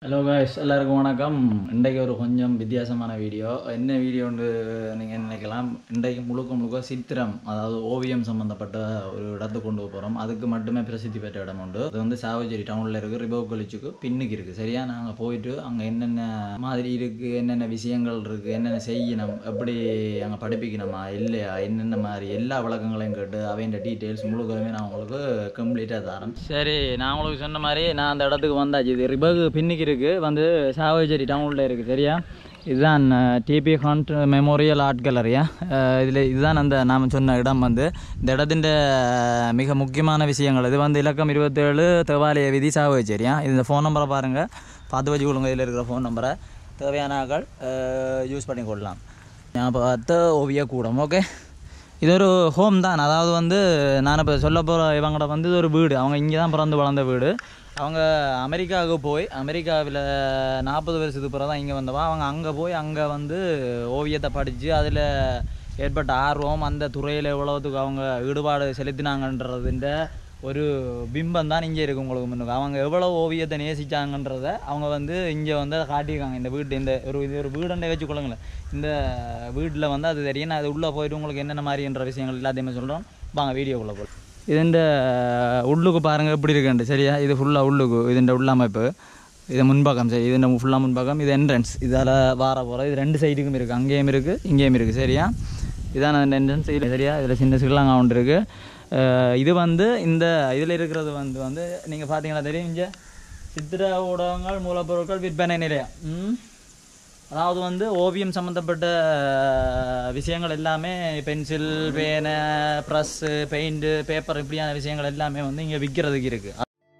Hello guys எல்லாருக்கும் வணக்கம் இன்றைக்கு ஒரு கொஞ்சம் வித்தியாசமான வீடியோ என்ன வீடியோன்னு நீங்கள் நினைக்கலாம் இன்றைக்கு முழுக்க முழுக்க சித்திரம் அதாவது ஓவியம் சம்மந்தப்பட்ட ஒரு இடத்துக்கு கொண்டு போகிறோம் அதுக்கு மட்டுமே பிரசித்தி பெற்ற இடம் உண்டு அது வந்து சாவச்சேரி டவுனில் இருக்குது ரிபவ் கலிச்சுக்கு பின்னுக்கு இருக்குது சரியா நாங்கள் போயிட்டு அங்கே என்னென்ன மாதிரி இருக்குது என்னென்ன விஷயங்கள் இருக்குது என்னென்ன செய்யணும் எப்படி அங்கே படிப்பிக்கணுமா இல்லையா என்னென்ன மாதிரி எல்லா விளக்கங்களையும் கேட்டு அவையின் டீட்டெயில்ஸ் முழுக்கமே நான் உங்களுக்கு கம்ப்ளீட்டாக தரேன் சரி நான் உங்களுக்கு சொன்ன மாதிரி நான் அந்த இடத்துக்கு வந்தாச்சு இது ரிபகு பின்னுக்கு இருக்குது வந்து சாவச்சேரி டவுனில் இருக்குது சரியா இதுதான் டிபி ஹண்ட் மெமோரியல் ஆர்ட் கேலரியா இதில் இதுதான் அந்த நாம் சொன்ன இடம் வந்து இந்த இடத்தின் மிக முக்கியமான விஷயங்கள் இது வந்து இலக்கம் இருபத்தேழு தேவாலய விதி சாவச்சேரியா இந்த ஃபோன் நம்பரை பாருங்கள் பார்த்து வச்சு கொடுங்க இதில் இருக்கிற ஃபோன் நம்பரை தேவையான ஆட்கள் யூஸ் பண்ணி கொள்ளலாம் ஞாபகத்த ஓவிய கூடம் ஓகே இது ஒரு ஹோம் தான் அதாவது வந்து நான் இப்போ சொல்ல போகிற இவங்களோட வந்து இது ஒரு வீடு அவங்க இங்கே தான் பிறந்து வளர்ந்த வீடு அவங்க அமெரிக்காவுக்கு போய் அமெரிக்காவில் நாற்பது வருஷத்துக்கு பிறகு தான் இங்கே வந்தவா அவங்க அங்கே போய் அங்கே வந்து ஓவியத்தை படித்து அதில் ஏற்பட்ட ஆர்வம் அந்த துறையில் எவ்வளோத்துக்கு அவங்க ஈடுபாடு செலுத்தினாங்கன்றதுன்ற ஒரு பிம்பம் தான் இங்கே இருக்குது உங்களுக்கு முன்னுக்கு அவங்க எவ்வளோ ஓவியத்தை நேசிச்சாங்கன்றதை அவங்க வந்து இங்கே வந்து அதை காட்டியிருக்காங்க இந்த வீட்டு இந்த ஒரு இது ஒரு வீடுண்டே வச்சுக்கொள்ளுங்களேன் இந்த வீட்டில் வந்து அது தெரியும் நான் அது உள்ளே போயிட்டு உங்களுக்கு என்னென்ன மாதிரின்ற விஷயங்கள் எல்லாத்தையுமே சொல்கிறோம் வாங்க வீடியோக்குள்ளே போய் இதுண்ட உள்ளுக்கு பாருங்கள் எப்படி இருக்குன்ட்டு சரியா இது ஃபுல்லாக உள்ளுக்கு இதுண்ட உள்ளமைப்பு இது முன்பக்கம் சரி இது ஃபுல்லாக முன்பக்கம் இது என்ட்ரன்ஸ் இதால் வார போகிற இது ரெண்டு சைடுக்கும் இருக்குது அங்கேயும் இருக்குது இங்கேயும் இருக்குது சரியா இதான அந்த என்ட்ரன்ஸ் இது சரியா இதில் சின்ன சிறுலாங்க ஒன்று இருக்குது இது வந்து இந்த இதில் இருக்கிறது வந்து வந்து நீங்கள் பார்த்தீங்களா தெரியும் இங்கே சித்திர ஊடகங்கள் மூலப்பொருட்கள் விற்பனை நிலையம் ம் அதாவது வந்து ஓவியம் சம்மந்தப்பட்ட விஷயங்கள் எல்லாமே pencil pen brush paint paper இப்படியான விஷயங்கள் எல்லாமே வந்து இங்கே விற்கிறதுக்கு இருக்குது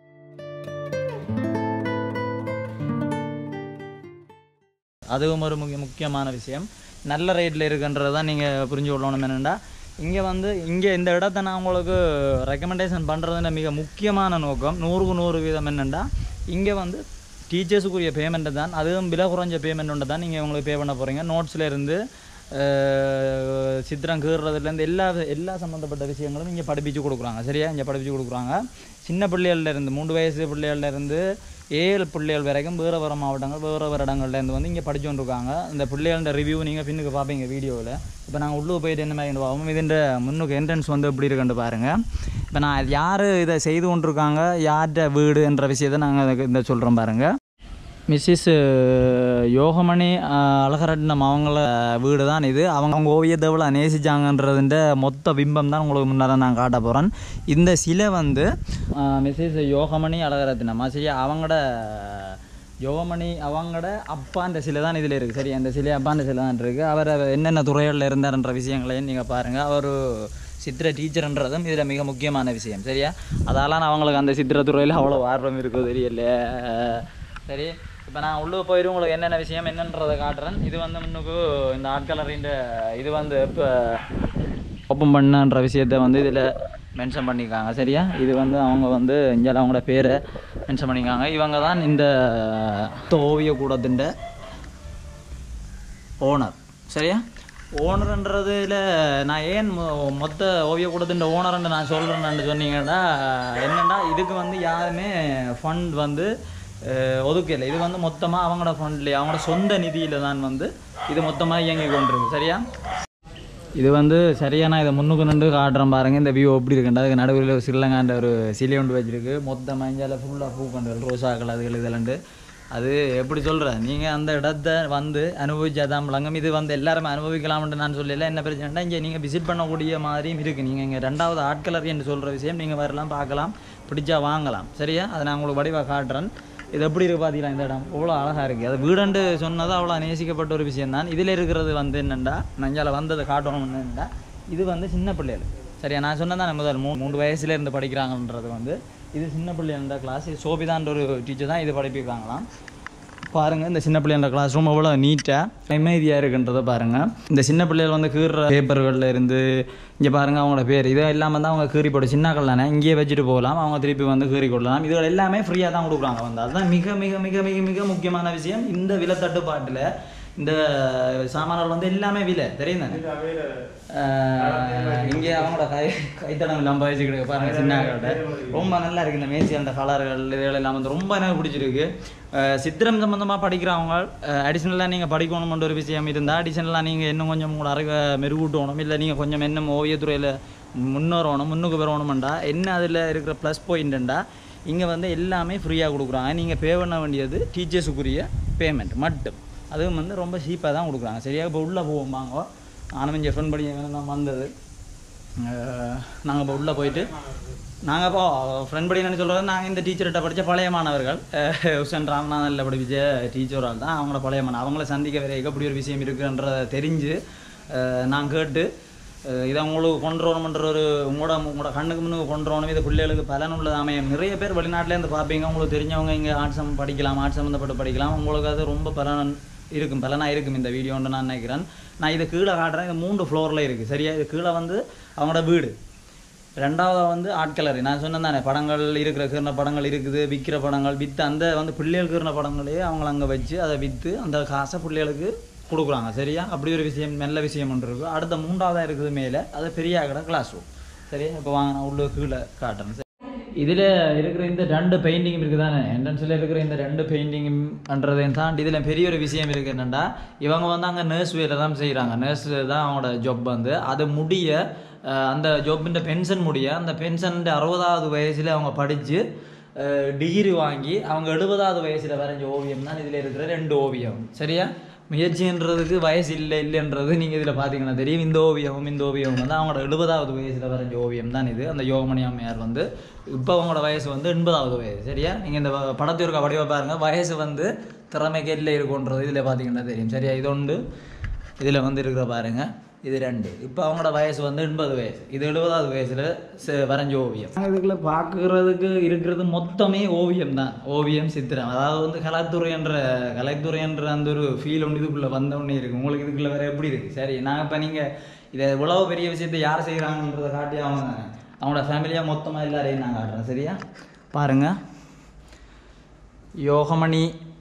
அதுவும் ஒரு முக்கிய முக்கியமான விஷயம் நல்ல ரேட்டில் இருக்குன்றது தான் நீங்கள் புரிஞ்சு கொள்ளணும் என்னென்னா இங்கே வந்து இங்கே இந்த இடத்த நான் உங்களுக்கு ரெக்கமெண்டேஷன் பண்ணுறதுன மிக முக்கியமான நோக்கம் நூறுக்கு நூறு வீதம் என்னென்னா இங்கே வந்து டீச்சர்ஸுக்குரிய பேமெண்ட்டு தான் அதுவும் விலை குறைஞ்ச பேமெண்ட் ஒன்று தான் நீங்கள் உங்களுக்கு பே பண்ண போகிறீங்க நோட்ஸில் இருந்து சித்திரம் கீறுறதுலேருந்து எல்லா எல்லா சம்மந்தப்பட்ட விஷயங்களும் இங்கே படிப்பிச்சு கொடுக்குறாங்க சரியா இங்கே படிப்பிச்சு கொடுக்குறாங்க சின்ன பிள்ளைகள்ல இருந்து மூன்று வயசு பிள்ளைகள்ல இருந்து ஏழு பிள்ளைகள் வரைக்கும் வேறு வேறு மாவட்டங்கள் வேறு வேறு இடங்கள்லேருந்து வந்து இங்கே படிச்சு கொண்டிருக்காங்க இந்த பிள்ளைகளோட ரிவ்யூ நீங்கள் பின்னுக்கு பார்ப்பீங்க வீடியோவில் இப்போ நாங்கள் உள்ளே போயிட்டு என்ன மாதிரி பார்ப்போம் இதுன்ற முன்னுக்கு என்ட்ரன்ஸ் வந்து எப்படி இருக்குன்னு பாருங்கள் இப்போ நான் யார் இதை செய்து கொண்டிருக்காங்க யார்கிட்ட வீடுன்ற விஷயத்தை நாங்கள் இந்த சொல்கிறோம் பாருங்கள் மிஸ்ஸஸ் யோகமணி அழகரட்னம் அவங்கள வீடு தான் இது அவங்க அவங்க ஓவியத்தை எவ்வளோ நேசிச்சாங்கன்றதுன்ற மொத்த பிம்பம் தான் உங்களுக்கு முன்னால் நான் காட்ட போகிறேன் இந்த சிலை வந்து மிஸ்ஸஸ் யோகமணி அழகரத்னம் சரி அவங்களோட யோகமணி அவங்களோட அப்பான்ற சிலை தான் இதில் இருக்குது சரி அந்த சிலை அப்பான்ற சிலை தான் இருக்குது அவர் என்னென்ன துறைகளில் இருந்தார்ன்ற விஷயங்களையும் நீங்கள் பாருங்கள் அவர் சித்திர டீச்சர்ன்றதும் இதில் மிக முக்கியமான விஷயம் சரியா அதால நான் அவங்களுக்கு அந்த சித்திர துறையில் அவ்வளோ ஆர்வம் இருக்கோ தெரியல சரி இப்போ நான் உள்ளே போயிட்டு உங்களுக்கு என்னென்ன விஷயம் என்னன்றதை காட்டுறேன் இது வந்து முன்னுக்கு இந்த ஆர்ட் கலரின்ற இது வந்து இப்போ ஓப்பன் பண்ணன்ற விஷயத்த வந்து இதில் மென்ஷன் பண்ணியிருக்காங்க சரியா இது வந்து அவங்க வந்து இங்கே அவங்களோட பேரை மென்ஷன் பண்ணியிருக்காங்க இவங்க தான் இந்த ஓவிய கூடத்தின் ஓனர் சரியா ஓனர்ன்றதுல நான் ஏன் மொ- மொத்த ஓவிய கூடத்தின் ஓனர்ன்னு நான் சொல்கிறேன்னு சொன்னீங்கன்னா என்னென்னா இதுக்கு வந்து யாருமே ஃபண்ட் வந்து ஒதுக்கலை இது வந்து மொத்தமாக அவங்களோட ஃபண்ட்லேயே அவங்களோட சொந்த நிதியில் தான் வந்து இது மொத்தமாக இயங்கி கொண்டிருக்கு சரியா இது வந்து சரியான இதை முன்னுக்கு நின்று காட்டுறேன் பாருங்க இந்த வியூ எப்படி இருக்குண்டா அதுக்கு நடுவில் ஸ்ரீலங்கான்ற ஒரு சிலை ஒன்று வச்சிருக்கு மொத்த மஞ்சள் ஃபுல்லாக பூக்கண்டு ரோசாக்கள் அதுகள் இதெல்லாண்டு அது எப்படி சொல்கிறேன் நீங்கள் அந்த இடத்த வந்து அனுபவிச்சாதான் விளங்கும் இது வந்து எல்லாருமே அனுபவிக்கலாம்னு நான் சொல்லல என்ன பிரச்சனைனா இங்கே நீங்கள் விசிட் பண்ணக்கூடிய மாதிரியும் இருக்குது நீங்கள் இங்கே ரெண்டாவது ஆட்களர் என்று சொல்கிற விஷயம் நீங்கள் வரலாம் பார்க்கலாம் பிடிச்சா வாங்கலாம் சரியா அதை நான் உங்களுக்கு வடிவாக காட்டுறேன் இது எப்படி இருக்கு பார்த்தீங்களா இந்த இடம் அவ்வளோ அழகாக இருக்குது அது வீடுண்டு சொன்னது அவ்வளோ நேசிக்கப்பட்ட ஒரு விஷயம் தான் இதில் இருக்கிறது வந்து என்னென்னா நஞ்சால வந்ததை காட்டணும் என்னென்னா இது வந்து சின்ன பிள்ளைகள் சரியா நான் சொன்னதான் முதல் மூணு மூணு வயசுல இருந்து படிக்கிறாங்கன்றது வந்து இது சின்ன பிள்ளைகள கிளாஸ் இது சோபிதான்ற ஒரு டீச்சர் தான் இது படிப்பிருக்காங்களாம் பாருங்கள் இந்த சின்ன பிள்ளைங்கள கிளாஸ் ரூம் எவ்வளோ நீட்டாக அமைதியாக இருக்குன்றதை பாருங்கள் இந்த சின்ன பிள்ளைகள் வந்து கீறுற பேப்பர்களில் இருந்து இங்கே பாருங்கள் அவங்களோட பேர் இது இல்லாமல் தான் அவங்க கீறி போட்டு சின்னாக்கள் தானே இங்கேயே வச்சுட்டு போகலாம் அவங்க திருப்பி வந்து கீறி கொள்ளலாம் இதுகள் எல்லாமே ஃப்ரீயாக தான் கொடுக்குறாங்க வந்து அதுதான் மிக மிக மிக மிக மிக முக்கியமான விஷயம் இந்த விலை தட்டுப்பாட்டில் இந்த சாமான்கள் வந்து எல்லாமே விலை தெரியும் தானே இங்கே அவங்களோட கை கைத்தடம் இல்லாமல் வச்சுக்கிட்டு பாருங்க சின்ன கடை ரொம்ப நல்லா இருக்கு இந்த மேய்ச்சி அந்த கலர்கள் இதுகள் எல்லாம் வந்து ரொம்ப எனக்கு பிடிச்சிருக்கு அஹ் சித்திரம் சம்மந்தமாக படிக்கிறவங்க அடிஷ்னலாக நீங்கள் படிக்கணுமென்ற ஒரு விஷயம் இருந்தால் அடிஷ்னலாக நீங்கள் இன்னும் கொஞ்சம் உங்களோட அறிவை மெருகூட்டணும் இல்லை நீங்கள் கொஞ்சம் இன்னும் ஓவியத்துறையில் முன்னேறணும் முன்னுக்கு வரணுமெண்டா என்ன அதில் இருக்கிற ப்ளஸ் பாயிண்ட்டுண்டா இங்கே வந்து எல்லாமே ஃப்ரீயாக கொடுக்குறாங்க நீங்கள் பே பண்ண வேண்டியது டீச்சர்ஸுக்குரிய பேமெண்ட் மட்டும் அதுவும் வந்து ரொம்ப சீப்பாக தான் கொடுக்குறாங்க சரியா இப்போ உள்ளே போவோம் வாங்க நானும் இங்கே ஃப்ரெண்ட் படி தான் வந்தது நாங்கள் இப்போ உள்ளே போயிட்டு நாங்கள் இப்போ ஃப்ரெண்ட் படி என்ன சொல்கிறது நாங்கள் இந்த டீச்சர்கிட்ட படித்த பழைய மாணவர்கள் உசன் ராமநாதனில் படித்த டீச்சரால் தான் அவங்களோட பழைய மாணவ அவங்கள சந்திக்க வரைக்கும் இப்படி ஒரு விஷயம் இருக்குன்றதை தெரிஞ்சு அஹ், நான் கேட்டு அஹ், இதை உங்களுக்கு கொண்டு வரணுன்ற ஒரு உங்களோட உங்களோட கண்ணுக்கு முன்னுக்கு கொண்டு வரணும் இது பிள்ளைகளுக்கு பலன் உள்ளது அமையும் நிறைய பேர் வெளிநாட்டிலேருந்து பார்ப்பீங்க உங்களுக்கு தெரிஞ்சவங்க இங்கே ஆர்ட்ஸ் சம்ம படிக்கலாம் ஆர்ட்ஸ் சம்மந்தப்பட்டு படிக்கலாம் உங்களுக்கு அது ரொம்ப பலன் இருக்கும் பலனாக இருக்கும் இந்த வீடியோன்னு நான் நினைக்கிறேன் நான் இது கீழே காட்டுறேன் இது மூன்று ஃப்ளோரில் இருக்குது சரியா இது கீழே வந்து அவங்களோட வீடு ரெண்டாவதாக வந்து ஆர்ட் கேலரி நான் சொன்னேன் தானே படங்கள் இருக்கிற கீர்ன படங்கள் இருக்குது விற்கிற படங்கள் விற்று அந்த வந்து பிள்ளைகள் கீர்ன படங்களே அவங்கள அங்கே வச்சு அதை விற்று அந்த காசை பிள்ளைகளுக்கு கொடுக்குறாங்க சரியா அப்படி ஒரு விஷயம் நல்ல விஷயம் ஒன்று இருக்குது அடுத்த மூன்றாவதாக இருக்குது மேலே அது பெரிய கடை கிளாஸ் ரூம் சரியா இப்போ வாங்க நான் உள்ள கீழே காட்டுறேன் இதில் இருக்கிற இந்த ரெண்டு பெயிண்டிங் இருக்குது தானே என்ட்ரன்ஸில் இருக்கிற இந்த ரெண்டு பெயிண்டிங்ன்றதையும் தாண்டி இதில் பெரிய ஒரு விஷயம் இருக்குது என்னென்னா இவங்க வந்து அங்கே நர்ஸ் வேலை தான் செய்கிறாங்க நர்ஸ் தான் அவங்களோட ஜாப் வந்து அது முடிய அஹ், அந்த ஜாப்பின் பென்ஷன் முடிய அந்த பென்ஷன் அறுபதாவது வயசில் அவங்க படித்து டிகிரி வாங்கி அவங்க எழுபதாவது வயசில் வரைஞ்ச ஓவியம் தான் இதில் இருக்கிற ரெண்டு ஓவியம் சரியா முயற்சின்றதுக்கு வயசு இல்லை இல்லைன்றது நீங்கள் இதில் பார்த்தீங்கன்னா தெரியும் இந்த ஓவியமும் இந்த ஓவியமும் வந்து அவங்களோட எழுபதாவது வயசில் வரைஞ்ச ஓவியம் தான் இது அந்த யோகமணி அம்மையார் வந்து இப்போ அவங்களோட வயசு வந்து எண்பதாவது வயசு சரியா நீங்கள் இந்த வ- படத்திற்கு வடிவ பாருங்கள் வயசு வந்து திறமைக்கு இல்லை இருக்குன்றது இதில் பார்த்தீங்கன்னா தெரியும் சரியா இது ஒன்று இதில் வந்து இருக்கிற பாருங்க இது ரெண்டு இப்போ அவங்களோட வயசு வந்து எண்பது வயசு இது எழுபதாவது வயசில் வரைஞ்ச ஓவியம் இதுக்குள்ள பார்க்குறதுக்கு இருக்கிறது மொத்தமே ஓவியம் தான் ஓவியம் சித்திரம் அதாவது வந்து கலைத்துறை என்ற கலைத்துறை என்ற அந்த ஒரு ஃபீல் ஒன்று இதுக்குள்ளே வந்தோடனே இருக்குது உங்களுக்கு இதுக்குள்ளே வேறு எப்படி இருக்குது சரி நான் இப்போ நீங்கள் இதை இவ்வளவு பெரிய விஷயத்தை யார் செய்கிறாங்கன்றதை காட்டி அவங்க தானே அவங்களோட ஃபேமிலியாக மொத்தமாக எல்லாரையும் நான் காட்டுறேன் சரியா பாருங்கள் யோகமணி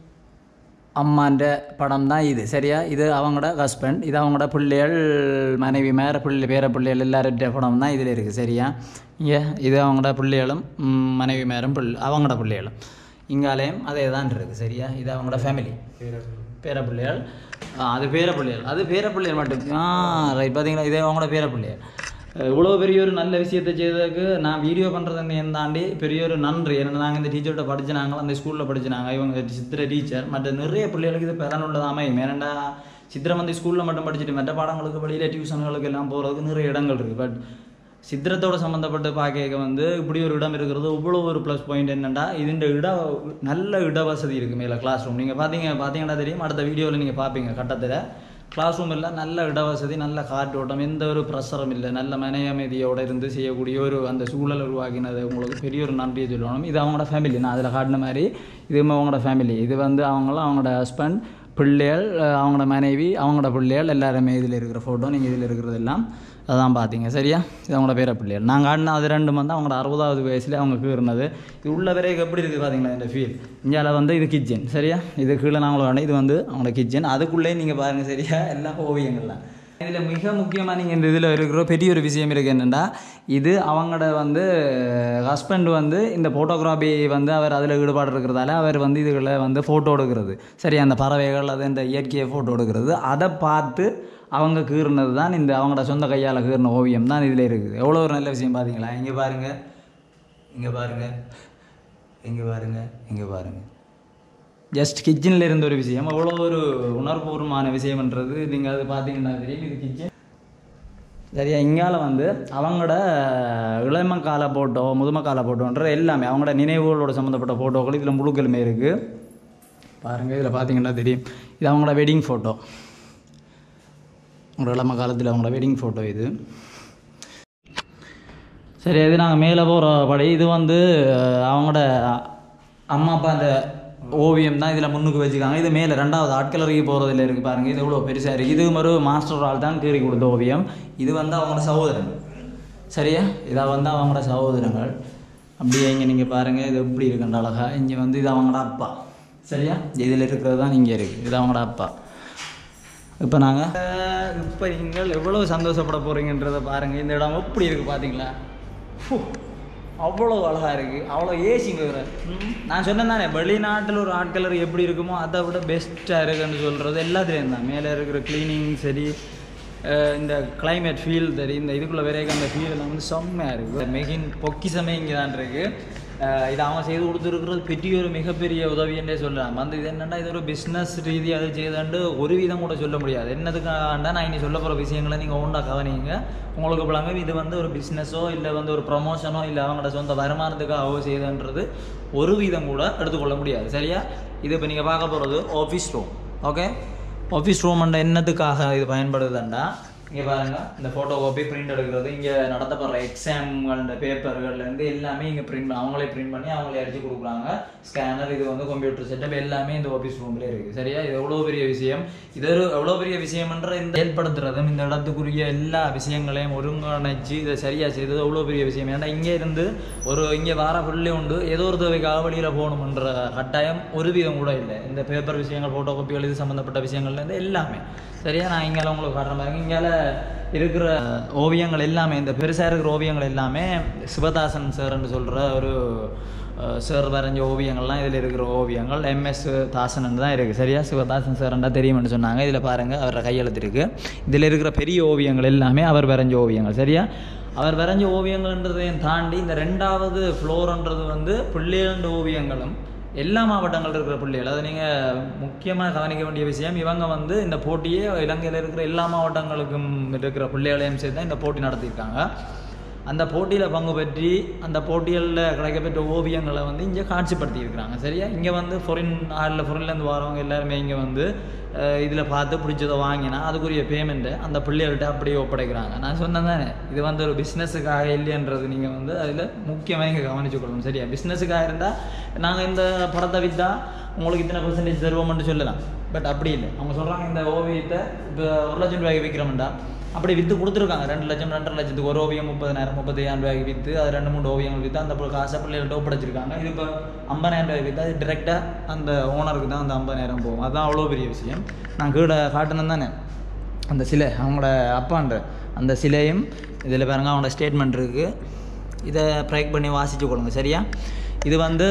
அம்மான்ற படம் தான் இது சரியா இது அவங்களோட ஹஸ்பண்ட் இது அவங்களோட பிள்ளைகள் மனைவி மேற பிள்ளை பேர பிள்ளைகள் எல்லாருடைய படம் தான் இதில் இருக்குது சரியா இங்கே இது அவங்களோட பிள்ளைகளும் ம், மனைவி மேரும் பிள்ளை அவங்களோட பிள்ளைகளும் இங்காலேயும் அதே தான் இருக்குது சரியா இது அவங்களோட ஃபேமிலி பேர பிள்ளைகள் ஆ, அது பேர பிள்ளைகள் அது பேர பிள்ளைகள் மட்டும் ஆ ரைட் பார்த்தீங்களா இது அவங்களோட பேர பிள்ளைகள் இவ்வளோ பெரிய ஒரு நல்ல விஷயத்தை செய்ததுக்கு நான் வீடியோ பண்ணுறதுன்னு தாண்டி பெரிய ஒரு நன்றி ஏன்னா நாங்கள் இந்த டீச்சர்கிட்ட படிச்சினாங்க அந்த ஸ்கூலில் படிச்சினாங்க இவங்க சித்திர டீச்சர் மற்ற நிறைய பிள்ளைகளுக்கு இது பலனுள்ளது அமையும் ஏன்னா சித்திரம் வந்து ஸ்கூலில் மட்டும் படிச்சுட்டு மற்ற பாடங்களுக்கு வெளியில் டியூஷன்களுக்கு எல்லாம் போகிறதுக்கு நிறைய இடங்கள் இருக்குது பட் சித்திரத்தோட சம்மந்தப்பட்டு பார்க்க வந்து இப்படி ஒரு இடம் இருக்கிறது இவ்வளோ ஒரு ப்ளஸ் பாயிண்ட் என்னென்னா இதுன்ற இட நல்ல இட வசதி இருக்குது மேலே கிளாஸ் ரூம் நீங்கள் பார்த்தீங்க பார்த்தீங்கன்னா தெரியும் அடுத்த வீடியோவில் நீங்கள் பார்ப்பீங்க கட்டத்தில் கிளாஸ் ரூம் எல்லாம் நல்ல இடவசதி நல்ல காற்றோட்டம் எந்த ஒரு ப்ரெஷரும் இல்லை நல்ல மனை அமைதியோட இருந்து செய்யக்கூடிய ஒரு அந்த சூழல் உருவாக்கினது உங்களுக்கு பெரிய ஒரு நன்றியை சொல்லணும் இது அவங்களோட ஃபேமிலி நான் அதில் காட்டின மாதிரி இது அவங்களோட ஃபேமிலி இது வந்து அவங்களும் அவங்களோட ஹஸ்பண்ட் பிள்ளைகள் அஹ் அவங்களோட மனைவி அவங்களோட பிள்ளைகள் எல்லாருமே இதில் இருக்கிற ஃபோட்டோ நீங்கள் இதில் இருக்கிறது எல்லாம் அதான் பார்த்தீங்க சரியா இது அவங்களோட பேர பிள்ளைகள் நாங்கள் ஆடின அது ரெண்டும் வந்து அவங்களோட அறுபதாவது வயசில் அவங்க கீறினது இது உள்ள வரைக்கும் எப்படி இருக்குது பார்த்தீங்களா இந்த ஃபீல் இந்தியாவில் வந்து இது கிச்சன் சரியா இது கீழே நாங்களும் ஆடின இது வந்து அவங்களோட கிச்சன் அதுக்குள்ளே நீங்கள் பாருங்கள் சரியா எல்லாம் ஓவியங்கள்லாம் இதில் மிக முக்கியமாக நீங்கள் இந்த இதில் இருக்கிற பெரிய ஒரு விஷயம் இருக்குது என்னென்னா இது அவங்களோட வந்து ஹஸ்பண்ட் வந்து இந்த ஃபோட்டோகிராஃபி வந்து அவர் அதில் ஈடுபாடு இருக்கிறதால அவர் வந்து இதுகளில் வந்து ஃபோட்டோ எடுக்கிறது சரி அந்த பறவைகள் அது இந்த இயற்கையை ஃபோட்டோ எடுக்கிறது அதை பார்த்து அவங்க கீறினது தான் இந்த அவங்களோட சொந்த கையால் கீறின ஓவியம் தான் இதில் இருக்குது எவ்வளோ ஒரு நல்ல விஷயம் பார்த்தீங்களா இங்கே பாருங்கள் இங்கே பாருங்கள் இங்கே பாருங்கள் இங்கே பாருங்கள் ஜஸ்ட் கிச்சனில் இருந்த ஒரு விஷயம் அவ்வளோ ஒரு உணர்வுபூர்வமான விஷயம்ன்றது நீங்கள் அது பார்த்தீங்கன்னா தெரியும் இது கிச்சன் சரியா இங்கால வந்து அவங்களோட இளம கால ஃபோட்டோ முதும கால ஃபோட்டோன்ற எல்லாமே அவங்களோட நினைவுகளோட சம்மந்தப்பட்ட ஃபோட்டோக்கள் இதில் முழுக்களுமே இருக்குது பாருங்கள் இதில் பார்த்தீங்கன்னா தெரியும் இது அவங்களோட வெட்டிங் ஃபோட்டோ அவங்களோட இளம காலத்தில் அவங்களோட வெட்டிங் ஃபோட்டோ இது சரி இது நாங்கள் மேலே போகிற படி இது வந்து அஹ், அவங்களோட அம்மா அப்பா அந்த ஓவியம் தான் இதில் முன்னுக்கு வச்சுருக்காங்க இது மேலே ரெண்டாவது ஆட்களறிக்கு போகிறதுல இருக்குது பாருங்கள் இது இவ்வளோ பெருசாக இருக்குது இது ஒரு மாஸ்டர் ஆள் தான் கீறி கொடுத்த ஓவியம் இது வந்து அவங்களோட சகோதரன் சரியா இதை வந்து அவங்களோட சகோதரங்கள் அப்படியே இங்கே நீங்கள் பாருங்கள் இது எப்படி இருக்குன்ற அழகா இங்கே வந்து இது அவங்களோட அப்பா சரியா இதில் இருக்கிறது தான் இங்கே இருக்குது இது அவங்களோட அப்பா இப்போ நாங்கள் இப்போ நீங்கள் எவ்வளோ சந்தோஷப்பட போகிறீங்கன்றதை பாருங்கள் இந்த இடம் எப்படி இருக்குது பார்த்தீங்களா ஃபு, அவ்வளோ அழகாக இருக்குது அவ்வளோ ஏசிங்க வேறு நான் சொன்னேன் தானே வெளிநாட்டில் ஒரு ஆட்கலர் எப்படி இருக்குமோ அதை விட பெஸ்ட்டாக இருக்குன்னு சொல்கிறது எல்லாத்துலேயும் தான் மேலே இருக்கிற க்ளீனிங் சரி அஹ் இந்த climate ஃபீல் சரி இந்த இதுக்குள்ளே வரைக்கும் அந்த ஃபீல் எல்லாம் வந்து செம்மையாக இருக்குது மெகின் பொக்கிசமே இங்கே தான் இருக்குது அஹ் இது அவங்க செய்து கொடுத்துருக்கிறது பெரிய ஒரு மிகப்பெரிய உதவின்றே சொல்லலாம் வந்து இது என்னென்னா இது ஒரு பிஸ்னஸ் ரீதியாக அது செய்தாண்டு ஒரு விதம் கூட சொல்ல முடியாது என்னதுக்காண்டா நான் இனி சொல்ல போகிற விஷயங்களை நீங்கள் ஒன்றா கவனிங்க உங்களுக்கு விளங்கும் இது வந்து ஒரு பிஸ்னஸோ இல்லை வந்து ஒரு ப்ரமோஷனோ இல்லை அவங்களோட சொந்த வருமானத்துக்காகவோ செய்யுதுன்றது ஒரு விதம் கூட எடுத்துக்கொள்ள முடியாது சரியா இது இப்போ நீங்கள் பார்க்க போகிறது office room okay office room என்னத்துக்காக இது பயன்படுதுண்டா இங்கே பாருங்க இந்த ஃபோட்டோ காப்பி பிரிண்ட் எடுக்கிறது இங்கே நடத்தப்படுற எக்ஸாம்கள் இந்த பேப்பர்கள்லேருந்து எல்லாமே இங்கே பிரிண்ட் அவங்களே பிரிண்ட் பண்ணி அவங்களே அடிச்சு கொடுக்குறாங்க ஸ்கேனர் இது வந்து கம்ப்யூட்டர் செட்டப் எல்லாமே இந்த ஆஃபீஸ் ரூம்லேயே இருக்குது சரியா இது எவ்வளோ பெரிய விஷயம் இது ஒரு எவ்வளோ பெரிய விஷயம்ன்ற இந்த ஏற்படுத்துறதும் இந்த இடத்துக்குரிய எல்லா விஷயங்களையும் ஒருங்கிணைச்சு இதை சரியாக செய்தது எவ்வளோ பெரிய விஷயம் ஏன்னா இங்கே இருந்து ஒரு இங்கே வார புள்ளி உண்டு ஏதோ ஒரு தேவைக்காக வெளியில் போகணுமன்ற கட்டாயம் ஒரு விதம் கூட இல்லை இந்த பேப்பர் விஷயங்கள் ஃபோட்டோ காப்பிகள் இது சம்மந்தப்பட்ட விஷயங்கள்லேருந்து எல்லாமே சரியா நான் இங்கே உங்களுக்கு காட்டுற மாதிரி இங்கே இருக்கிற ஓவியங்கள் எல்லாமே இந்த பெருசாக இருக்கிற ஓவியங்கள் எல்லாமே சிவதாசன் சார்ன்னு சொல்கிற ஒரு சார் வரைஞ்ச ஓவியங்கள்லாம் இதில் இருக்கிற ஓவியங்கள் எம்எஸ் தாசன் தான் இருக்குது சரியா சிவதாசன் சார்ண்டா தெரியும்னு சொன்னாங்க இதில் பாருங்கள் அவரோட கையெழுத்து இருக்குது இதில் இருக்கிற பெரிய ஓவியங்கள் எல்லாமே அவர் வரைஞ்ச ஓவியங்கள் சரியா அவர் வரைஞ்ச ஓவியங்கள்ன்றதையும் தாண்டி இந்த ரெண்டாவது ஃப்ளோர்ன்றது வந்து பிள்ளைகள ஓவியங்களும் எல்லா மாவட்டங்கள் இருக்கிற பிள்ளைகள் அதை நீங்கள் முக்கியமாக கவனிக்க வேண்டிய விஷயம் இவங்க வந்து இந்த போட்டியை இலங்கையில் இருக்கிற எல்லா மாவட்டங்களுக்கும் இருக்கிற பிள்ளைகளையும் சேர்த்து தான் இந்த போட்டி நடத்தியிருக்காங்க அந்த போட்டியில் பங்கு பெற்றி அந்த போட்டிகளில் கிடைக்கப்பெற்ற ஓவியங்களை வந்து இங்கே காட்சிப்படுத்தி இருக்கிறாங்க சரியா இங்கே வந்து ஃபொரின் ஆளில் ஃபொரின்லேருந்து வரவங்க எல்லாருமே இங்கே வந்து இதில் பார்த்து பிடிச்சதை வாங்கினா அதுக்குரிய பேமெண்ட்டை அந்த பிள்ளைகள்கிட்ட அப்படியே ஒப்படைக்கிறாங்க நான் சொன்னேன் தானே இது வந்து ஒரு பிஸ்னஸுக்காக இல்லைன்றது நீங்கள் வந்து அதில் முக்கியமாக இங்கே கவனிச்சுக்கொள்ளணும் சரியா பிஸ்னஸுக்காக இருந்தால் நாங்கள் இந்த படத்தை விற்றா உங்களுக்கு இத்தனை பர்சன்டேஜ் தருவோம்னு சொல்லலாம் பட் அப்படி இல்லை அவங்க சொல்கிறாங்க இந்த ஓவியத்தை இப்போ ஒரு லட்சம் ரூபாய்க்கு விற்கிறோம்டா அப்படி விற்று கொடுத்துருக்காங்க ரெண்டு லட்சம் ரெண்டரை லட்சத்துக்கு ஒரு ஓவியம் முப்பதாயிரம் முப்பத்தையாயிரம் ரூபாய்க்கு விற்று அது ரெண்டு மூணு ஓவியங்கள் விற்று அந்த பு- காசை பிள்ளைகள்ட்ட ஒப்படைச்சிருக்காங்க இது இப்போ ஐம்பதாயிரம் ரூபாய்க்கு விற்று அது டிரெக்டாக அந்த ஓனருக்கு தான் அந்த ஐம்பதாயிரம் போகும் அதுதான் அவ்வளோ பெரிய விஷயம் நான் கீழே காட்டணும் தானே அந்த சிலை அவங்களோட அப்பான்ற அந்த சிலையும் இதில் பாருங்க அவங்களோட ஸ்டேட்மெண்ட் இருக்குது இதை ப்ரைக் பண்ணி வாசிச்சு கொடுங்க சரியா இது வந்து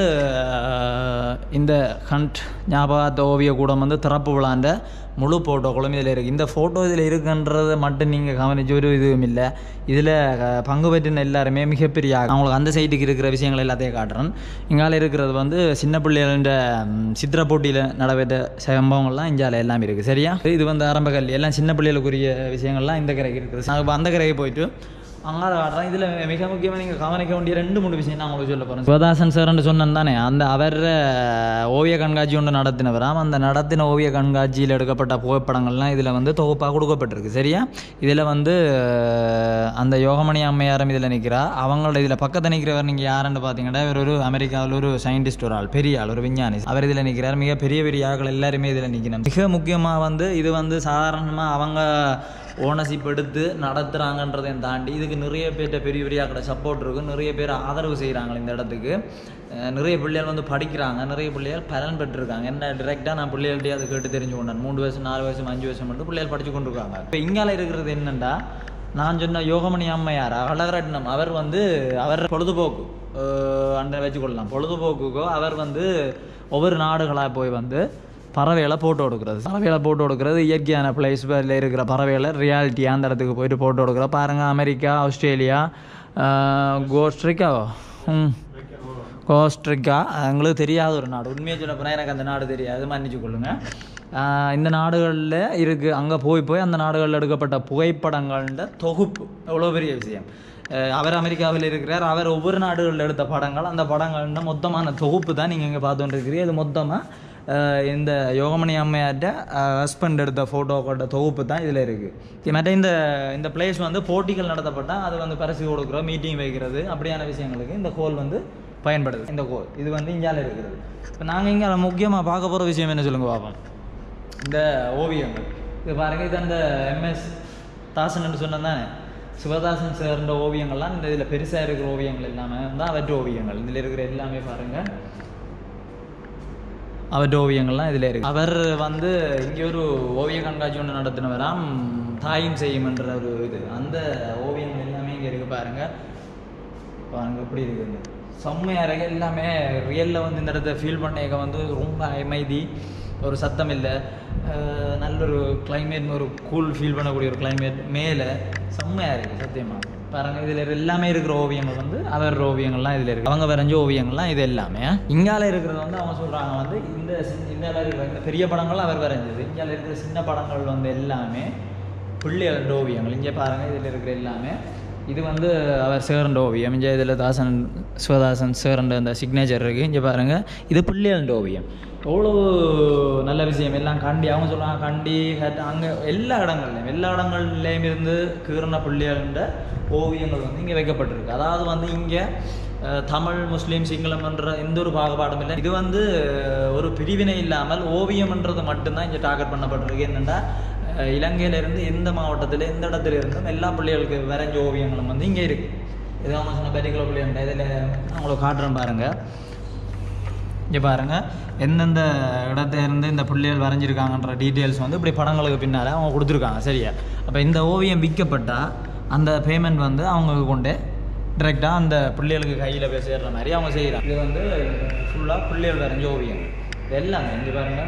அஹ், இந்த ஹண்ட் ஞாபகார்த்த ஓவிய கூடம் வந்து திறப்பு விழாண்ட முழு ஃபோட்டோக்களும் இதில் இருக்குது இந்த ஃபோட்டோ இதில் இருக்குன்றதை மட்டும் நீங்கள் கவனிச்ச ஒரு இதுவும் இல்லை இதில் பங்கு பெற்றின எல்லாருமே மிகப்பெரிய ஆள். அவங்களுக்கு அந்த சைட்டுக்கு இருக்கிற விஷயங்கள் எல்லாத்தையும் காட்டுறேன் இங்கால இருக்கிறது வந்து சின்ன பிள்ளைகள சித்திர போட்டியில் நடைபெற்ற சம்பவங்கள்லாம் இந்தியாவில் எல்லாமே இருக்குது சரியா இது வந்து ஆரம்ப கல்வி எல்லாம் சின்ன பிள்ளைகளுக்குரிய விஷயங்கள்லாம் இந்த கரைக்கு இருக்குது நான் இப்போ அந்த கரைக்கு போயிட்டு அங்கால காட்டுறேன் இதில் மிக முக்கியமாக நீங்கள் கவனிக்க வேண்டிய ரெண்டு மூணு விஷயம் நான் உங்களுக்கு சொல்ல போகிறேன் சிவதாசன் சார்ன்னு சொன்னேன் தானே அந்த அவர் ஓவிய கண்காட்சி ஒன்று நடத்தினவராம் அந்த நடத்தின ஓவிய கண்காட்சியில் எடுக்கப்பட்ட புகைப்படங்கள்லாம் இதில் வந்து தொகுப்பாக கொடுக்கப்பட்டிருக்கு சரியா இதில் வந்து அஹ், அந்த யோகமணி அம்மையாரும் இதில் நிற்கிறா அவங்களோட இதில் பக்கத்தில் நிற்கிறவர் நீங்கள் யாருன்னு பார்த்தீங்கன்னா இவர் ஒரு அமெரிக்காவில் ஒரு சயின்டிஸ்ட் ஒரு ஆள் பெரிய ஆள் ஒரு விஞ்ஞானி அவர் இதில் நிற்கிறார் மிக பெரிய பெரிய ஆட்கள் எல்லாருமே இதில் நிற்கணும் மிக முக்கியமாக வந்து இது வந்து சாதாரணமாக அவங்க ஓனர்ஷிப் எடுத்து நடத்துகிறாங்கன்றதையும் தாண்டி இதுக்கு நிறைய பேர்ட்ட பெரிய பெரிய ஆக்கள சப்போர்ட் இருக்குது நிறைய பேர் ஆதரவு செய்கிறாங்க இந்த இடத்துக்கு அஹ் நிறைய பிள்ளைகள் வந்து படிக்கிறாங்க நிறைய பிள்ளைகள் பலன் பெற்றிருக்காங்க என்ன டிரெக்டாக நான் பிள்ளைகள்கிட்டயே அதை கேட்டு தெரிஞ்சு கொண்டேன் மூணு வயசு நாலு வயசு அஞ்சு வயசு மட்டும் பிள்ளைகள் படிச்சு கொண்டு இருக்காங்க இப்போ இங்கால இருக்கிறது என்னென்னா நான் சொன்ன யோகமணி அம்மையார் அழகரட்னம் அவர் வந்து அவர் பொழுதுபோக்கு அஹ் அண்டை வச்சுக்கொள்ளலாம் பொழுதுபோக்குக்கோ அவர் வந்து ஒவ்வொரு நாடுகளாக போய் வந்து பறவைகளை போட்டோ எடுக்கிறது பறவைகளை போட்டோ எடுக்கிறது இயற்கையான பிளேஸ் இருக்கிற பறவைகளை ரியாலிட்டி அந்த இடத்துக்கு போயிட்டு போட்டோ எடுக்கிற பாருங்கள் அமெரிக்கா ஆஸ்திரேலியா கோஸ்ட்ரிக்காவோ ம் கோஸ்ட்ரிக்கா எங்களுக்கு தெரியாத ஒரு நாடு உண்மையை சொல்ல போனால் எனக்கு அந்த நாடு தெரியாது மன்னிச்சு கொள்ளுங்க ஆஹ் இந்த நாடுகளில் இருக்குது அங்கே போய் போய் அந்த நாடுகளில் எடுக்கப்பட்ட புகைப்படங்கள தொகுப்பு எவ்வளோ பெரிய விஷயம் அஹ் அவர் அமெரிக்காவில் இருக்கிறார் அவர் ஒவ்வொரு நாடுகளில் எடுத்த படங்கள் அந்த படங்கள்ட மொத்தமான தொகுப்பு தான் நீங்கள் இங்கே பார்த்துட்டு இருக்கிறீங்க இது மொத்தமாக இந்த யோகமணி அம்மையார்ட்ட ஹஸ்பண்ட் எடுத்த ஃபோட்டோக்களோட தொகுப்பு தான் இதில் இருக்குது மற்ற இந்த இந்த பிளேஸ் வந்து போட்டிகள் நடத்தப்பட்டால் அது வந்து பரிசு கொடுக்குறோம் மீட்டிங் வைக்கிறது அப்படியான விஷயங்களுக்கு இந்த கோல் வந்து பயன்படுது இந்த கோல் இது வந்து இந்தியாவில் இருக்கிறது இப்போ நாங்கள் இங்கே முக்கியமாக பார்க்க போகிற விஷயம் என்ன சொல்லுங்க பார்ப்போம் இந்த ஓவியங்கள் இது பாருங்க இது அந்த எம்எஸ் தாசன் சொன்னது தானே சிவதாசன் சேர்ந்த ஓவியங்கள்லாம் இந்த இதில் பெருசாக இருக்கிற ஓவியங்கள் எல்லாமே தான் அவற்ற ஓவியங்கள் இதில் இருக்கிற எல்லாமே பாருங்கள் அவர்கிட்ட ஓவியங்கள்லாம் இதில் இருக்குது அவர் வந்து இங்கே ஒரு ஓவிய கண்காட்சி ஒன்று நடத்தினவராம் தாயும் செய்யும்ன்ற ஒரு இது அந்த ஓவியங்கள் எல்லாமே இங்கே இருக்குது பாருங்கள் பாருங்க எப்படி இருக்குது செம்மையாக இருக்கு எல்லாமே ரியலில் வந்து இந்த இடத்த ஃபீல் பண்ணிக்க வந்து ரொம்ப அமைதி ஒரு சத்தம் இல்லை அஹ் நல்ல ஒரு climate ஒரு கூல் ஃபீல் பண்ணக்கூடிய ஒரு climate மேலே செம்மையாக இருக்குது சத்தியமாக பாருங்க இதில் எல்லாமே இருக்கிற ஓவியங்கள் வந்து அவர் ஓவியங்கள்லாம் இதில் இருக்குது அவங்க வரைஞ்ச ஓவியங்கள்லாம் இது எல்லாமே இங்கால இருக்கிறது வந்து அவங்க சொல்கிறாங்க வந்து இந்த சின்ன- இந்தால இருக்கிற இந்த பெரிய படங்கள் அவர் வரைஞ்சது இங்கால இருக்கிற சின்ன படங்கள் வந்து எல்லாமே பிள்ளைகளோட ஓவியங்கள் இங்கே பாருங்கள் இதில் இருக்கிற எல்லாமே இது வந்து அவர் சேரண்ட ஓவியம் இங்கே இதில் தாசன் சிவதாசன் சேரண்ட அந்த சிக்னேச்சர் இருக்குது இங்கே பாருங்கள் இது பிள்ளைகளோட ஓவியம் எவ்வளோ நல்ல விஷயம் எல்லாம் கண்டி அவங்க சொல்லுவாங்க கண்டி ஹட் அங்கே எல்லா இடங்கள்லையும் எல்லா இடங்கள்லேயும் இருந்து கீரண பிள்ளைகளோட ஓவியங்கள் வந்து இங்கே வைக்கப்பட்டிருக்கு அதாவது வந்து இங்கே அஹ், தமிழ் முஸ்லீம் சிங்களம் என்ற எந்த ஒரு பாகுபாடும் இல்லை இது வந்து அஹ், ஒரு பிரிவினை இல்லாமல் ஓவியம்ன்றது மட்டும்தான் இங்கே டார்கெட் பண்ணப்பட்டிருக்கு என்னென்னா இலங்கையிலேருந்து எந்த மாவட்டத்தில் எந்த இடத்துல இருந்தும் எல்லா பிள்ளைகளுக்கு வரைஞ்ச ஓவியங்களும் வந்து இங்கே இருக்குது இது அவங்க சொன்ன பெரிக்குள்ள பிள்ளைங்க இதில் அவங்களுக்கு காட்டுறேன் பாருங்கள் இங்கே பாருங்கள் எந்தெந்த இடத்துல இருந்து இந்த பிள்ளைகள் வரைஞ்சிருக்காங்கன்ற டீட்டெயில்ஸ் வந்து இப்படி படங்களுக்கு பின்னால் அவங்க கொடுத்துருக்காங்க சரியா அப்போ இந்த ஓவியம் விற்கப்பட்டால் அந்த பேமெண்ட் வந்து அவங்களுக்கு கொண்டு டிரெக்டாக அந்த பிள்ளைகளுக்கு கையில் போய் சேர்ற மாதிரி அவங்க செய்கிறாங்க இது வந்து ஃபுல்லாக பிள்ளைகள் வரைஞ்ச ஓவியம் இது எல்லாமே இங்கே பாருங்கள்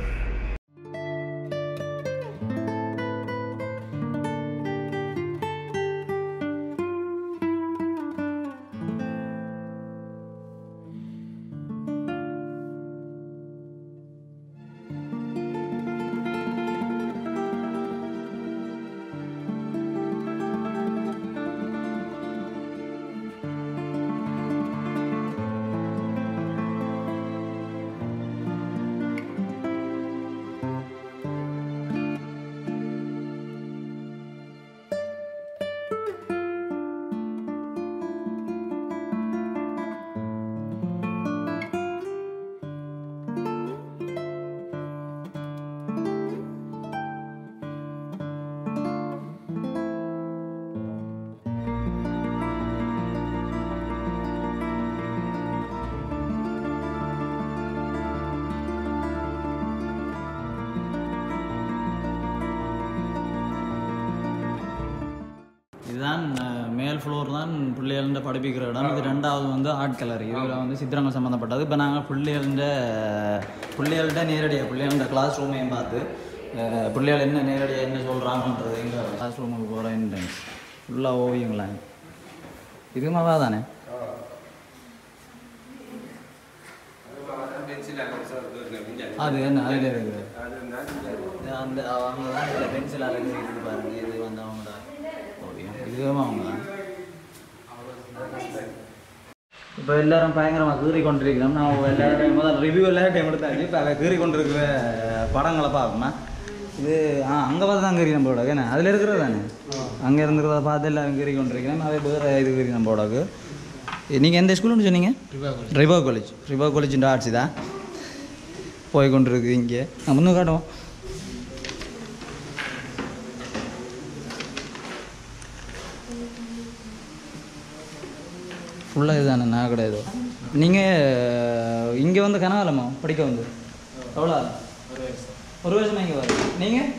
இதுதான் அஹ், மேல் ஃப்ளோர் தான் பிள்ளைகள்ன்ற படிப்பிக்கிற இடம் இது ரெண்டாவது வந்து ஆர்ட் கலர் இதில் வந்து சித்திரங்கள் சம்மந்தப்பட்டது இப்போ நாங்கள் பிள்ளைகள்ன்ற பிள்ளைகள்கிட்ட நேரடியாக பிள்ளைகள்ன்ற கிளாஸ் ரூமையும் பார்த்து அஹ், பிள்ளைகள் என்ன நேரடியாக என்ன சொல்கிறாங்கன்றது எங்கள் கிளாஸ் ரூமுக்கு போகிறேன் ஃபுல்லாக ஓவியங்களா இது மாவா தானே அது என்ன அதில் இருக்குது இது அந்த அவங்க தான் இதில் பென்சில் அழகு பாருங்க இது வந்து அவங்களோட ஓவியம் இதுவும் அவங்க தான் இப்போ எல்லாரும் பயங்கரமாக கீறி கொண்டிருக்கிறோம் நான் எல்லாரும் முதல் ரிவ்யூ எல்லாம் டைம் எடுத்தாச்சு இப்போ அதை கீறி கொண்டிருக்கிற படங்களை பார்ப்போமா இது ஆ அங்கே பார்த்து தான் கீறி நம்மளோட ஏன்னா அதில் இருக்கிறது தானே அங்கே இருந்துக்கிறத பார்த்து எல்லாரும் கீறி கொண்டிருக்கிறேன் அதே வேறு இது கீறி நம்மளோடக்கு நீங்கள் எந்த ஸ்கூல்னு சொன்னீங்க ரிவா காலேஜ் ரிவா காலேஜ் ஆர்ட்ஸ் தான் போய் கொண்டிருக்கு இங்கே நான் முன்னு காட்டுவோம் ஃபுல்லாக இதுதானே நான் கிடையாது நீங்கள் இங்கே வந்து கனகாலமா படிக்க வந்து எவ்வளோ ஒரு வருஷமா இங்கே வர நீங்கள்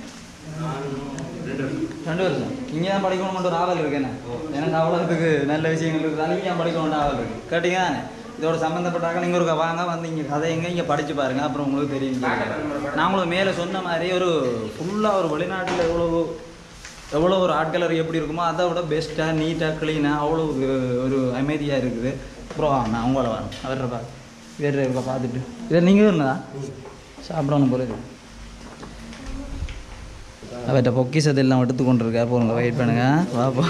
ரெண்டு வருஷம் இங்கே தான் படிக்கணும்னு ஒரு ஆவல் இருக்கு என்ன எனக்கு அவ்வளோத்துக்கு நல்ல விஷயங்கள் இருக்குது இங்கே தான் படிக்கணும்னு ஆவல் இருக்கு கேட்டீங்க தானே இதோட சம்மந்தப்பட்டாக்க நீங்கள் ஒரு வாங்க வந்து இங்கே கதை எங்கே இங்கே படித்து பாருங்க அப்புறம் உங்களுக்கு தெரியும் நான் உங்களுக்கு மேலே சொன்ன மாதிரி ஒரு ஃபுல்லாக ஒரு வெளிநாட்டில் எவ்வளோ எவ்வளோ ஒரு ஆர்ட் கலர் எப்படி இருக்குமோ அதை விட பெஸ்ட்டாக நீட்டாக க்ளீனாக அவ்வளோ ஒரு- ஒரு அமைதியாக இருக்குது அப்புறம் வாங்க நான் உங்களை வரேன் அவர் இருப்பா வேறு இருக்க பார்த்துட்டு இதை நீங்கள் இருந்ததா சாப்பிடணும் போல இருக்கு அவர்கிட்ட பொக்கிசத்தை எல்லாம் எடுத்து கொண்டு இருக்கா போங்க வெயிட் பண்ணுங்க வாப்பா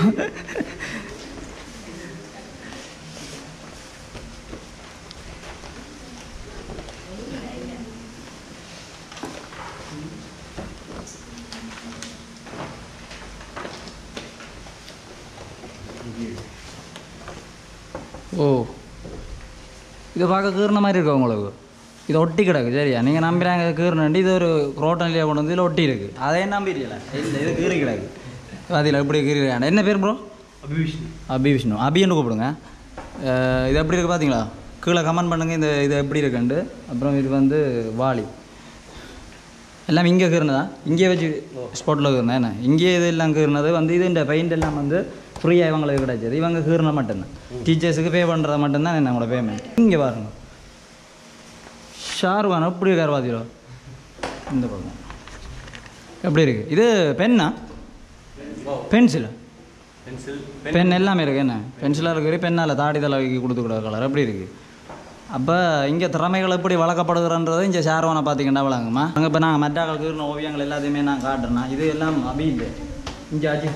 ஓ இதை பார்க்க கீறின மாதிரி இருக்கு உங்களுக்கு இது ஒட்டி கிடக்கு சரியா நீங்கள் நம்புறாங்க கீறினண்டி இது ஒரு குரோட்டன்லேயே கொண்டு வந்து இதில் ஒட்டி இருக்கு அதே நம்பிடல இல்லை இது கீறி கிடக்கு அதில் எப்படி கீறி என்ன பேர் ப்ரோ அபிவிஷ்ணு அபி விஷ்ணு அபின்னு கூப்பிடுங்க அஹ் இது எப்படி இருக்கு பார்த்தீங்களா கீழே கமெண்ட் பண்ணுங்கள் இந்த இது எப்படி இருக்குண்டு அப்புறம் இது வந்து வாளி எல்லாம் இங்கே கீறினதா இங்கே வச்சு ஸ்பாட்டில் கீறினா என்ன இங்கே இது எல்லாம் கீறினது வந்து இது இந்த பெயிண்ட் எல்லாம் வந்து ஃப்ரீயாக இவங்களுக்கு கிடைச்சது இவங்க கீறின மட்டும்தான் டீச்சர்ஸுக்கு பே பண்ணுறது மட்டும்தான் என்னோட பேமெண்ட் இங்கே பாருங்க ஷாருகான் எப்படி இருக்கார் பாத்தீங்களோ இந்த பக்கம் எப்படி இருக்கு இது பென்னா பென்சிலா பென்சில் பென் எல்லாமே இருக்கு என்ன பென்சிலாக இருக்குது பெண்ணால் தாடி தலைக்கு கொடுத்துக்கூட கலர் எப்படி இருக்குது அப்போ இங்கே திறமைகள் எப்படி வளர்க்கப்படுகிறன்றது இங்கே ஷார்வானை பார்த்தீங்கன்னா வழங்குமா அங்கே இப்போ நாங்கள் மெட்டாக்கள் கீறின ஓவியங்கள் எல்லாத்தையுமே நான் காட்டுறேன் இது எல்லாம் அபீல் இங்கே ஆச்சு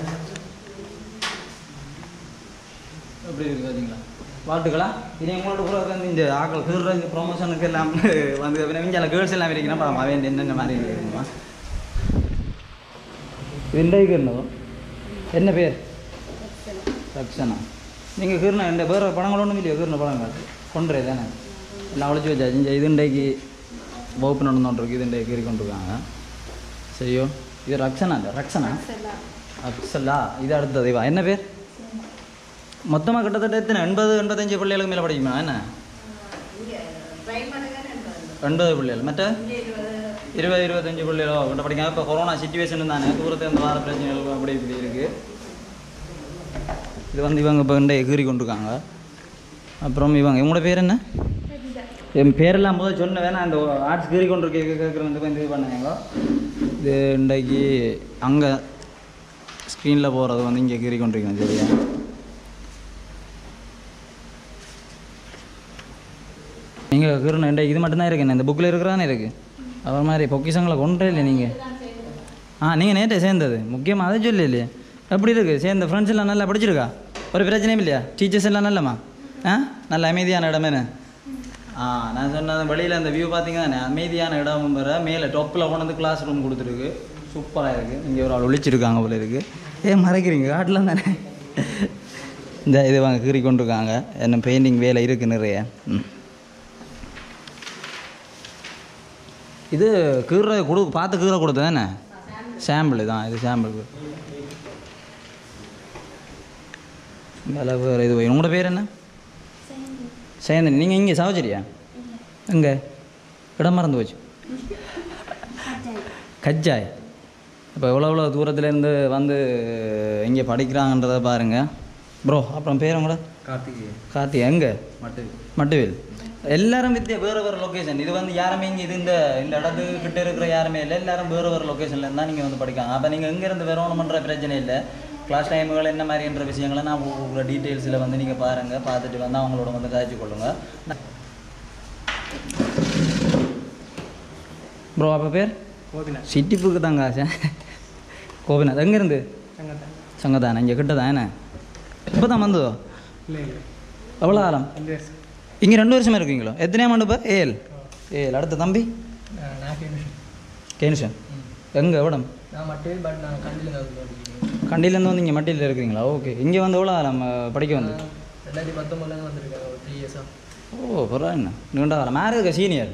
எப்படி இருக்குது பார்த்தீங்களா வாழ்த்துக்களா இது எங்களோட கூட வந்து இந்த ஆக்கள் கீறுறது ப்ரொமோஷனுக்கு எல்லாம் வந்து இங்கே கேர்ள்ஸ் எல்லாம் இருக்கணும் படம் அவன் என்னென்ன மாதிரி இருக்குமா இது இன்றைக்கு கீறினதோ என்ன பேர் ரக்ஷனா நீங்கள் கீர்ண இந்த வேறு படங்கள் ஒன்றும் இல்லையோ கீர்ண படங்கள் கொண்டுறே தானே எல்லாம் ஒழிச்சு வச்சாச்சு இந்த இது இன்றைக்கு வகுப்பு நடந்துகிட்டு இது இன்றைக்கு கீறி கொண்டிருக்காங்க சரியோ இது ரக்ஷனா இல்லை ரக்ஷனா அக்ஸலா இது அடுத்தது இவா என்ன பேர் மொத்தமாக கிட்டத்தட்ட எத்தனை எண்பது எண்பத்தஞ்சு பிள்ளைகளுக்கு மேலே படிக்குமா என்ன எண்பது பிள்ளைகள் மற்ற இருபது இருபத்தஞ்சு பிள்ளைகளோ கிட்ட படிக்காங்க இப்போ கொரோனா சுச்சுவேஷன் தானே தூரத்தில் இந்த வார பிரச்சனைகள் அப்படி இப்படி இருக்குது இது வந்து இவங்க இப்போ இண்டை கீறி கொண்டிருக்காங்க அப்புறம் இவங்க இவங்களோட பேர் என்ன என் பேரெல்லாம் போது சொன்ன வேணா அந்த ஆர்ட்ஸ் கீறி கொண்டு இருக்க கேட்குறது வந்து இது பண்ணாங்க இது இன்றைக்கு அங்கே ஸ்க்ரீனில் போகிறது வந்து இங்கே கீறி கொண்டிருக்கணும் சரியா நீங்கள் கீறணும் இன்றைக்கு இது மட்டும்தான் இருக்குண்ணே இந்த புக்கில் இருக்கிறதானே இருக்குது அவர் மாதிரி பொக்கிஷங்களை கொண்டே இல்லை நீங்கள் ஆ நீங்கள் நேற்றே சேர்ந்தது முக்கியமாக அதை சொல்லி இல்லையே எப்படி இருக்குது சேர்ந்த ஃப்ரெண்ட்ஸ் எல்லாம் நல்லா படிச்சிருக்கா ஒரு பிரச்சனையும் இல்லையா டீச்சர்ஸ் எல்லாம் நல்லம்மா ஆ நல்ல அமைதியான இடமேனு ஆ நான் சொன்னது வெளியில் அந்த வியூ பார்த்தீங்கன்னா அமைதியான இடம் வர மேலே டொப்பில் கொண்டு வந்து கிளாஸ் ரூம் கொடுத்துருக்கு சூப்பராக இருக்குது இங்கே ஒரு ஆள் ஒழிச்சிருக்காங்க போல இருக்குது ஏன் மறைக்கிறீங்க காட்டலாம் தானே இந்த இது வாங்க கீறி கொண்டிருக்காங்க என்ன பெயிண்டிங் வேலை இருக்குது நிறைய ம் இது கீரை கொடு பார்த்து கீரை கொடுத்தது தானே சாம்பிள் தான் இது சாம்பிள் விலை வேறு இது உங்களோட பேர் என்ன சேந்தன் நீங்கள் இங்கே சாவச்சரியா எங்கே இடம் மறந்து போச்சு கஜ்ஜாய் இப்போ எவ்வளோ எவ்வளோ தூரத்துலேருந்து வந்து இங்கே படிக்கிறாங்கன்றதை பாருங்கள் ப்ரோ அப்புறம் பேர் உங்களோட கார்த்திகேயன் கார்த்தி எங்கே மட்டும் மட்டுவில் எல்லாரும் வித்தியா வேறு வேறு லொக்கேஷன் இது வந்து யாருமே இங்கே இது இந்த இந்த இடத்துக்கு கிட்ட இருக்கிற யாருமே இல்லை எல்லாரும் வேறு வேறு லொக்கேஷனில் இருந்தால் நீங்கள் வந்து படிக்காங்க அப்போ நீங்கள் எங்கேருந்து வரணுமன்ற பிரச்சனை இல்லை கிளாஸ் டைமுகள் என்ன மாதிரின்ற விஷயங்களை நான் உங்களோட டீட்டெயில்ஸில் வந்து நீங்கள் பாருங்கள் பார்த்துட்டு வந்து அவங்களோட வந்து காய்ச்சி கொள்ளுங்கள் ப்ரோ அப்போ பேர் கோபிநாத் சிட்டிப்புக்கு தாங்க ஆசை கோபிநாத் எங்கேருந்து சங்கத்தான் சங்கதானே இங்கே கிட்ட தான் என்ன இப்போ தான் வந்ததோ இல்லை இல்லை எவ்வளோ காலம் அஞ்சு வருஷம் இங்கே ரெண்டு வருஷமா இருக்கீங்களோ எத்தனை ஆண்டு இப்போ ஏழு ஏழு அடுத்த தம்பி நான் நான் கேமிஷன் கேனுஷன் எங்கே எவ்வளம் நான் மட்டும் பட் நான் கண்டியில் தான் படிக்கிறேன் கண்டியிலேருந்து வந்து இங்கே மட்டியில் இருக்கிறீங்களா ஓகே இங்கே வந்து எவ்வளோ நம்ம படிக்க வந்து ரெண்டாயிரத்தி பத்தொம்பதுலேருந்து வந்திருக்கேன் ஒரு த்ரீ இயர்ஸாக ஓ பரவாயில்ல நீண்ட காலம் யார் இருக்கா சீனியர்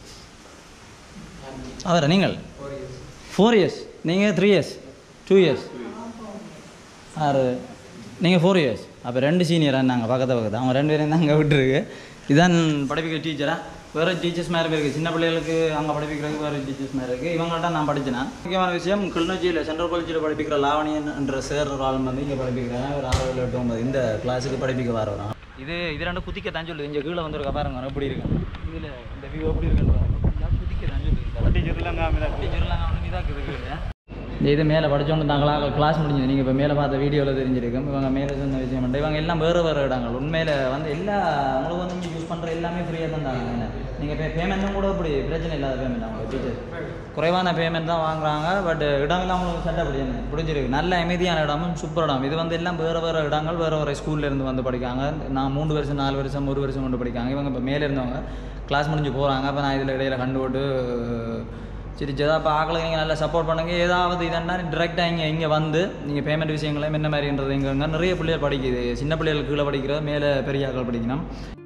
அவரா நீங்கள் ஃபோர் இயர்ஸ் ஃபோர் இயர்ஸ் நீங்கள் த்ரீ இயர்ஸ் டூ இயர்ஸ் ஆறு நீங்கள் ஃபோர் இயர்ஸ் அப்போ ரெண்டு சீனியராக நாங்கள் பக்கத்து பக்கத்து அவங்க ரெண்டு பேரையும் தான் அங்கே விட்டுருக்கு இதான் படிப்பிக்கிற டீச்சரா வேறு டீச்சர்ஸ் மாதிரி இருக்குது சின்ன பிள்ளைகளுக்கு அங்கே படிப்பிக்கிறதுக்கு வேறு டீச்சர்ஸ் மாதிரி இருக்குது இவங்கள்ட்ட நான் படித்தேன் முக்கியமான விஷயம் கிளிநொச்சியில் சென்ட்ரல் காலேஜில் படிப்பிக்கிற லாவணியன் என்ற சேர் ஒரு ஆள் வந்து இங்கே படிப்பிக்கிறேன் ஒரு ஆறு ஏழு எட்டு ஒன்பது இந்த கிளாஸுக்கு படிப்பிக்க வர வரோம் இது இது ரெண்டு குதிக்க தான் சொல்லுது இங்கே கீழே வந்துருக்க பாருங்க எப்படி இருக்கு இதில் இந்த வியூ எப்படி இருக்குன்னு பாருங்க குதிக்க தான் சொல்லுது டீச்சர்லாம் இதாக்குது கீழே இந்த இது மேலே படித்தோன்னு தாங்களா கிளாஸ் முடிஞ்சது நீங்கள் இப்போ மேலே பார்த்த வீடியோவில் தெரிஞ்சிருக்கும் இவங்க மேலே சொன்ன விஷயம் மட்டும் இவங்க எல்லாம் வேறு வேறு இடங்கள் உண்மையில் வந்து எல்லா உங்களுக்கு வந்து நீங்கள் யூஸ் பண்ணுற எல்லாமே ஃப்ரீயாக தான் தாங்க என்ன நீங்கள் பே பேமெண்ட்டும் கூட இப்படி பிரச்சனை இல்லாத பேமெண்ட் அவங்க டீச்சர் குறைவான பேமெண்ட் தான் வாங்குறாங்க பட் இடம் எல்லாம் உங்களுக்கு சட்டப்படி என்ன பிடிச்சிருக்கு நல்ல அமைதியான இடமும் சூப்பர் இடம் இது வந்து எல்லாம் வேறு வேறு இடங்கள் வேறு வேறு ஸ்கூல்ல இருந்து வந்து படிக்காங்க நான் மூணு வருஷம் நாலு வருஷம் ஒரு வருஷம் கொண்டு படிக்காங்க இவங்க இப்போ மேலே இருந்தவங்க கிளாஸ் முடிஞ்சு போகிறாங்க அப்போ நான் இதில் இடையில கண்டு போட்டு சிரிச்சதா அப்போ ஆக்களுக்கு நீங்கள் நல்லா சப்போர்ட் பண்ணுங்க ஏதாவது இதன்னா டிரெக்டாக இங்கே இங்கே வந்து நீங்கள் பேமெண்ட் விஷயங்களையும் என்ன மாதிரின்றது இங்கே நிறைய பிள்ளைகள் படிக்குது சின்ன பிள்ளைகள் கீழே படிக்கிறது மேலே பெரிய ஆக்கள் படிக்கணும்